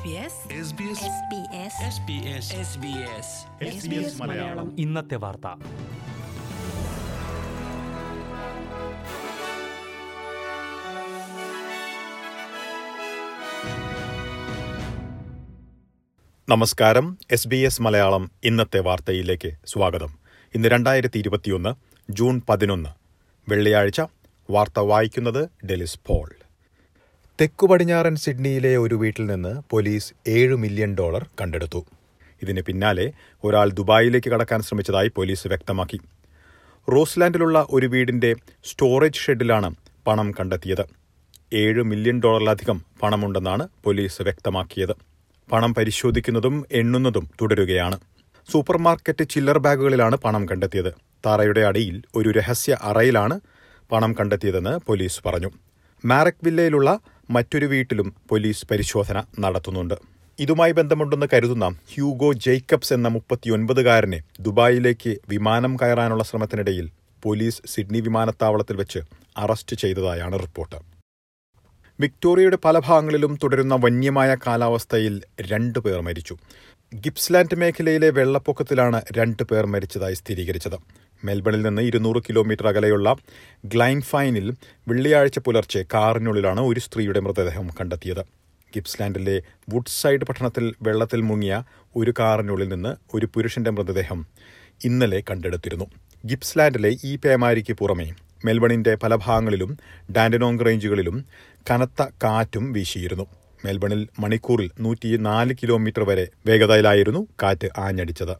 മലയാളം ഇന്നത്തെ വാർത്ത നമസ്കാരം എസ് ബി എസ് മലയാളം ഇന്നത്തെ വാർത്തയിലേക്ക് സ്വാഗതം ഇന്ന് രണ്ടായിരത്തി ഇരുപത്തിയൊന്ന് ജൂൺ പതിനൊന്ന് വെള്ളിയാഴ്ച വാർത്ത വായിക്കുന്നത് ഡെലിസ് പോൾ തെക്കു പടിഞ്ഞാറൻ സിഡ്നിയിലെ ഒരു വീട്ടിൽ നിന്ന് പോലീസ് ഏഴ് മില്യൺ ഡോളർ കണ്ടെടുത്തു ഇതിന് പിന്നാലെ ഒരാൾ ദുബായിലേക്ക് കടക്കാൻ ശ്രമിച്ചതായി പോലീസ് വ്യക്തമാക്കി റോസ്ലാൻഡിലുള്ള ഒരു വീടിന്റെ സ്റ്റോറേജ് ഷെഡിലാണ് പണം കണ്ടെത്തിയത് ഏഴ് മില്യൺ ഡോളറിലധികം പണമുണ്ടെന്നാണ് പോലീസ് വ്യക്തമാക്കിയത് പണം പരിശോധിക്കുന്നതും എണ്ണുന്നതും തുടരുകയാണ് സൂപ്പർമാർക്കറ്റ് ചില്ലർ ബാഗുകളിലാണ് പണം കണ്ടെത്തിയത് തറയുടെ അടിയിൽ ഒരു രഹസ്യ അറയിലാണ് പണം കണ്ടെത്തിയതെന്ന് പോലീസ് പറഞ്ഞു മാരക് വില്ലയിലുള്ള മറ്റൊരു വീട്ടിലും പോലീസ് പരിശോധന നടത്തുന്നുണ്ട് ഇതുമായി ബന്ധമുണ്ടെന്ന് കരുതുന്ന ഹ്യൂഗോ ജേക്കബ്സ് എന്ന മുപ്പത്തിയൊൻപതുകാരനെ ദുബായിലേക്ക് വിമാനം കയറാനുള്ള ശ്രമത്തിനിടയിൽ പോലീസ് സിഡ്നി വിമാനത്താവളത്തിൽ വെച്ച് അറസ്റ്റ് ചെയ്തതായാണ് റിപ്പോർട്ട് വിക്ടോറിയയുടെ പല ഭാഗങ്ങളിലും തുടരുന്ന വന്യമായ കാലാവസ്ഥയിൽ രണ്ടു പേർ മരിച്ചു ഗിപ്സ്ലാൻഡ് മേഖലയിലെ വെള്ളപ്പൊക്കത്തിലാണ് രണ്ടു പേർ മരിച്ചതായി സ്ഥിരീകരിച്ചത് മെൽബണിൽ നിന്ന് ഇരുന്നൂറ് കിലോമീറ്റർ അകലെയുള്ള ഗ്ലൈൻഫൈനിൽ വെള്ളിയാഴ്ച പുലർച്ചെ കാറിനുള്ളിലാണ് ഒരു സ്ത്രീയുടെ മൃതദേഹം കണ്ടെത്തിയത് ഗിപ്സ്ലാൻഡിലെ വുഡ്സൈഡ് പട്ടണത്തിൽ വെള്ളത്തിൽ മുങ്ങിയ ഒരു കാറിനുള്ളിൽ നിന്ന് ഒരു പുരുഷന്റെ മൃതദേഹം ഇന്നലെ കണ്ടെടുത്തിരുന്നു ഗിപ്സ്ലാൻഡിലെ ഈ പേമാരിക്ക് പുറമെ മെൽബണിന്റെ പല ഭാഗങ്ങളിലും ഡാൻഡനോങ് റേഞ്ചുകളിലും കനത്ത കാറ്റും വീശിയിരുന്നു മെൽബണിൽ മണിക്കൂറിൽ നൂറ്റിനാല് കിലോമീറ്റർ വരെ വേഗതയിലായിരുന്നു കാറ്റ് ആഞ്ഞടിച്ചത്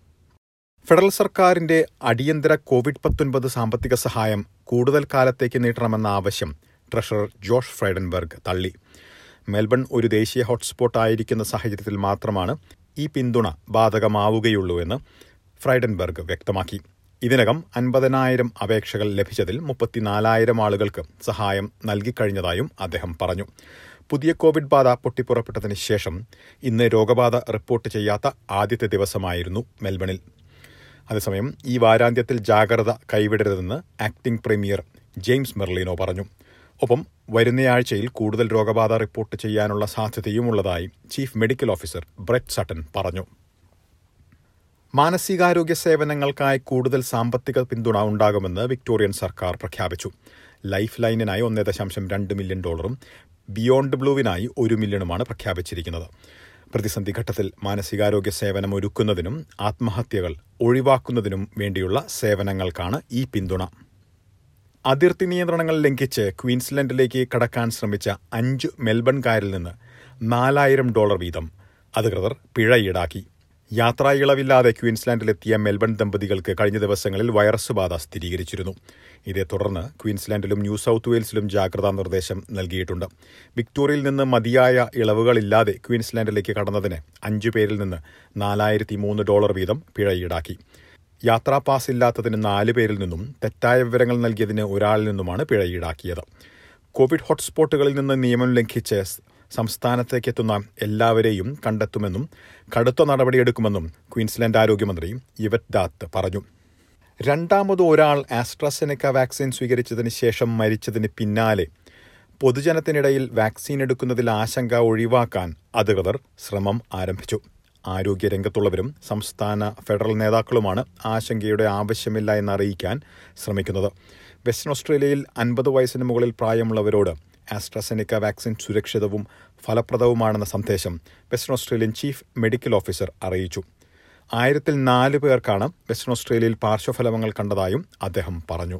ഫെഡറൽ സർക്കാരിന്റെ അടിയന്തര കോവിഡ് പത്തൊൻപത് സാമ്പത്തിക സഹായം കൂടുതൽ കാലത്തേക്ക് നീട്ടണമെന്ന ആവശ്യം ട്രഷറർ ജോഷ് ഫ്രൈഡൻബർഗ് തള്ളി മെൽബൺ ഒരു ദേശീയ ഹോട്ട്സ്പോട്ട് ആയിരിക്കുന്ന സാഹചര്യത്തിൽ മാത്രമാണ് ഈ പിന്തുണ ബാധകമാവുകയുള്ളൂ എന്ന് ഫ്രൈഡൻബർഗ് വ്യക്തമാക്കി ഇതിനകം അൻപതിനായിരം അപേക്ഷകൾ ലഭിച്ചതിൽ മുപ്പത്തിനാലായിരം ആളുകൾക്ക് സഹായം നൽകിക്കഴിഞ്ഞതായും അദ്ദേഹം പറഞ്ഞു പുതിയ കോവിഡ് ബാധ പൊട്ടിപ്പുറപ്പെട്ടതിന് ശേഷം ഇന്ന് രോഗബാധ റിപ്പോർട്ട് ചെയ്യാത്ത ആദ്യത്തെ ദിവസമായിരുന്നു മെൽബണിൽ അതേസമയം ഈ വാരാന്ത്യത്തിൽ ജാഗ്രത കൈവിടരുതെന്ന് ആക്ടിംഗ് പ്രീമിയർ ജെയിംസ് മെർലിനോ പറഞ്ഞു ഒപ്പം വരുന്നയാഴ്ചയിൽ കൂടുതൽ രോഗബാധ റിപ്പോർട്ട് ചെയ്യാനുള്ള സാധ്യതയുമുള്ളതായി chief medical officer Brett Sutton പറഞ്ഞു മാനസികാരോഗ്യ സേവനങ്ങൾക്കായി കൂടുതൽ സാമ്പത്തിക പിന്തുണ ഉണ്ടാകുമെന്ന് വിക്ടോറിയൻ സർക്കാർ പ്രഖ്യാപിച്ചു ലൈഫ് ലൈനിനായി ഒന്നേ ദശാംശം രണ്ട് മില്യൺ ഡോളറും ബിയോണ്ട് ബ്ലൂവിനായി ഒരു മില്യണുമാണ് പ്രഖ്യാപിച്ചിരിക്കുന്നത് പ്രതിസന്ധി ഘട്ടത്തിൽ മാനസികാരോഗ്യ സേവനം ഒരുക്കുന്നതിനും ആത്മഹത്യകൾ ഒഴിവാക്കുന്നതിനും വേണ്ടിയുള്ള സേവനങ്ങൾക്കാണ് ഈ പിന്തുണ അതിർത്തി നിയന്ത്രണങ്ങൾ ലംഘിച്ച് ക്വീൻസ്ലൻഡിലേക്ക് കടക്കാൻ ശ്രമിച്ച അഞ്ച് മെൽബൺകാരിൽ നിന്ന് നാലായിരം ഡോളർ വീതം അധികൃതർ പിഴ ഈടാക്കി യാത്രാ ഇളവില്ലാതെ ക്വീൻസ്ലാൻഡിലെത്തിയ മെൽബൺ ദമ്പതികൾക്ക് കഴിഞ്ഞ ദിവസങ്ങളിൽ വൈറസ് ബാധ സ്ഥിരീകരിച്ചിരുന്നു ഇതേ തുടർന്ന് ക്വീൻസ്ലാൻഡിലും ന്യൂ സൌത്ത് വെയിൽസിലും ജാഗ്രതാ നിർദ്ദേശം നൽകിയിട്ടുണ്ട് വിക്ടോറിയയിൽ നിന്ന് മതിയായ ഇളവുകളില്ലാതെ ക്വീൻസ്ലാൻഡിലേക്ക് കടന്നതിന് അഞ്ചു പേരിൽ നിന്ന് നാലായിരത്തി മൂന്ന് ഡോളർ വീതം പിഴ ഈടാക്കി യാത്രാ പാസ് ഇല്ലാത്തതിന് നാല് പേരിൽ നിന്നും തെറ്റായ വിവരങ്ങൾ നൽകിയതിന് ഒരാളിൽ നിന്നുമാണ് പിഴ ഈടാക്കിയത് കോവിഡ് ഹോട്ട്സ്പോട്ടുകളിൽ നിന്ന് നിയമം ലംഘിച്ച് സംസ്ഥാനത്തേക്കെത്തുന്ന എല്ലാവരെയും കണ്ടെത്തുമെന്നും കടുത്ത നടപടിയെടുക്കുമെന്നും ക്വീൻസ്ലാൻഡ് ആരോഗ്യമന്ത്രി ഇവറ്റ് ദാത്ത് പറഞ്ഞു രണ്ടാമത് ഒരാൾ ആസ്ട്രസെനക്ക വാക്സിൻ സ്വീകരിച്ചതിന് ശേഷം മരിച്ചതിന് പിന്നാലെ പൊതുജനത്തിനിടയിൽ വാക്സിൻ എടുക്കുന്നതിൽ ആശങ്ക ഒഴിവാക്കാൻ അധികൃതർ ശ്രമം ആരംഭിച്ചു ആരോഗ്യരംഗത്തുള്ളവരും സംസ്ഥാന ഫെഡറൽ നേതാക്കളുമാണ് ആശങ്കയുടെ ആവശ്യമില്ല എന്നറിയിക്കാൻ ശ്രമിക്കുന്നത് വെസ്റ്റേൺ ഓസ്ട്രേലിയയിൽ അൻപത് വയസ്സിന് മുകളിൽ പ്രായമുള്ളവരോട് ആസ്ട്രസെനിക്ക വാക്സിൻ സുരക്ഷിതവും ഫലപ്രദവുമാണെന്ന സന്ദേശം Western Australian chief medical officer അറിയിച്ചു ആയിരത്തിൽ നാല് പേർക്കാണ് വെസ്റ്റേൺ ഓസ്ട്രേലിയയിൽ പാർശ്വഫലങ്ങൾ കണ്ടതായും അദ്ദേഹം പറഞ്ഞു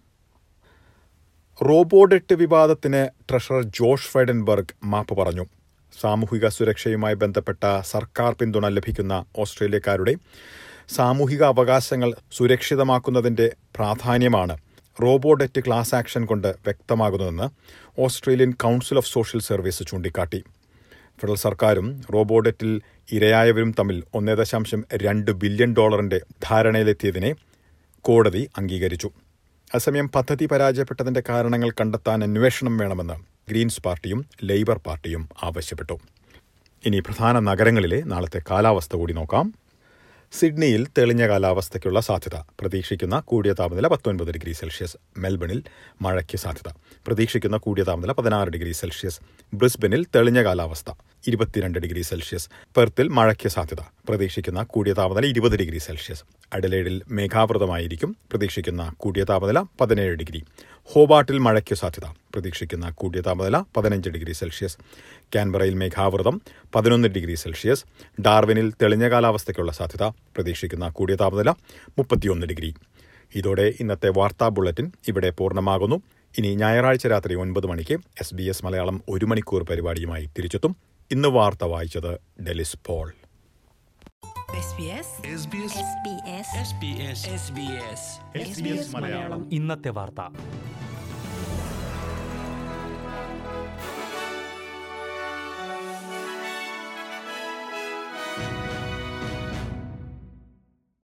റോബോഡെട്ട് വിവാദത്തിന് ട്രഷറർ ജോഷ് ഫ്രൈഡൻബർഗ് മാപ്പ് പറഞ്ഞു സാമൂഹിക സുരക്ഷയുമായി ബന്ധപ്പെട്ട സർക്കാർ പിന്തുണ ലഭിക്കുന്ന ഓസ്ട്രേലിയക്കാരുടെ സാമൂഹിക അവകാശങ്ങൾ സുരക്ഷിതമാക്കുന്നതിന്റെ പ്രാധാന്യമാണ് റോബോഡെറ്റ് ക്ലാസ് ആക്ഷൻ കൊണ്ട് വ്യക്തമാകുന്നതെന്ന് Australian council of social service ചൂണ്ടിക്കാട്ടി ഫെഡറൽ സർക്കാരും റോബോഡെറ്റിൽ ഇരയായവരും തമ്മിൽ ഒന്നേ ദശാംശം രണ്ട് ബില്യൺ ഡോളറിന്റെ ധാരണയിലെത്തിയതിനെ കോടതി അംഗീകരിച്ചു അസമയം പദ്ധതി പരാജയപ്പെട്ടതിന്റെ കാരണങ്ങൾ കണ്ടെത്താൻ അന്വേഷണം വേണമെന്ന് ഗ്രീൻസ് പാർട്ടിയും ലേബർ പാർട്ടിയും ആവശ്യപ്പെട്ടു ഇനി പ്രധാന നഗരങ്ങളിലെ നാളത്തെ കാലാവസ്ഥ കൂടി നോക്കാം സിഡ്നിയിൽ തെളിഞ്ഞ കാലാവസ്ഥയ്ക്കുള്ള സാധ്യത പ്രതീക്ഷിക്കുന്ന കൂടിയ താപനില പത്തൊൻപത് ഡിഗ്രി സെൽഷ്യസ് മെൽബണിൽ മഴയ്ക്ക് സാധ്യത പ്രതീക്ഷിക്കുന്ന കൂടിയ താപനില പതിനാറ് ഡിഗ്രി സെൽഷ്യസ് ബ്രിസ്ബനിൽ തെളിഞ്ഞ കാലാവസ്ഥ ഇരുപത്തിരണ്ട് ഡിഗ്രി സെൽഷ്യസ് പെർത്തിൽ മഴയ്ക്ക് സാധ്യത പ്രതീക്ഷിക്കുന്ന കൂടിയ താപനില ഇരുപത് ഡിഗ്രി സെൽഷ്യസ് അഡലേഡിൽ മേഘാവൃതമായിരിക്കും പ്രതീക്ഷിക്കുന്ന കൂടിയ താപനില പതിനേഴ് ഡിഗ്രി ഹോബാട്ടിൽ മഴയ്ക്ക് സാധ്യത പ്രതീക്ഷിക്കുന്ന കൂടിയ താപനില പതിനഞ്ച് ഡിഗ്രി സെൽഷ്യസ് കാൻബറയിൽ മേഘാവൃതം പതിനൊന്ന് ഡിഗ്രി സെൽഷ്യസ് ഡാർവിനിൽ തെളിഞ്ഞ കാലാവസ്ഥയ്ക്കുള്ള സാധ്യത പ്രതീക്ഷിക്കുന്ന കൂടിയ താപനില മുപ്പത്തിയൊന്ന് ഡിഗ്രി ഇതോടെ ഇന്നത്തെ വാർത്താ ബുള്ളറ്റിൻ ഇവിടെ പൂർണ്ണമാകുന്നു ഇനി ഞായറാഴ്ച രാത്രി ഒൻപത് മണിക്ക് എസ് ബി എസ് മലയാളം ഒരു മണിക്കൂർ പരിപാടിയുമായി തിരിച്ചെത്തും ഇന്ന് വാർത്ത വായിച്ചത് Delys Paul SBS SBS SBS SBS SBS ഇന്നത്തെ വാർത്ത